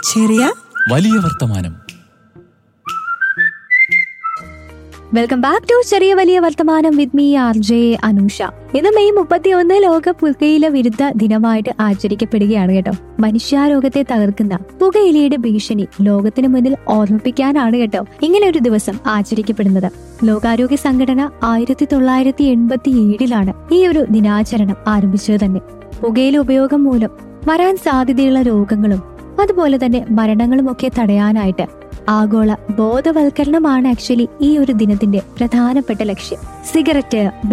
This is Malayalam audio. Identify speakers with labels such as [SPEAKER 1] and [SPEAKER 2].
[SPEAKER 1] ചെറിയ
[SPEAKER 2] വലിയ വർത്തമാനം
[SPEAKER 3] വെൽക്കം ബാക്ക് ടു ചെറിയ വലിയ വർത്തമാനം with me R J Anusha ഇന്ന് മെയ് മുപ്പത്തി ഒന്ന് ലോക പുകയില വിരുദ്ധ ദിനമായിട്ട് ആചരിക്കപ്പെടുകയാണ് കേട്ടോ മനുഷ്യാരോഗത്തെ തകർക്കുന്ന പുകയിലയുടെ ഭീഷണി ലോകത്തിന് മുന്നിൽ ഓർമ്മിപ്പിക്കാനാണ് കേട്ടോ ഇങ്ങനെ ഒരു ദിവസം ആചരിക്കപ്പെടുന്നത് ലോകാരോഗ്യ സംഘടന ആയിരത്തി തൊള്ളായിരത്തി എൺപത്തി ഏഴിലാണ് ഈ ഒരു ദിനാചരണം ആരംഭിച്ചത് തന്നെ പുകയില ഉപയോഗം മൂലം വരാൻ സാധ്യതയുള്ള രോഗങ്ങളും അതുപോലെ തന്നെ മരണങ്ങളും ഒക്കെ തടയാനായിട്ട് ആഗോള ബോധവൽക്കരണമാണ് ആക്ച്വലി ഈ ഒരു ദിനത്തിന്റെ പ്രധാനപ്പെട്ട ലക്ഷ്യം സിഗരറ്റ്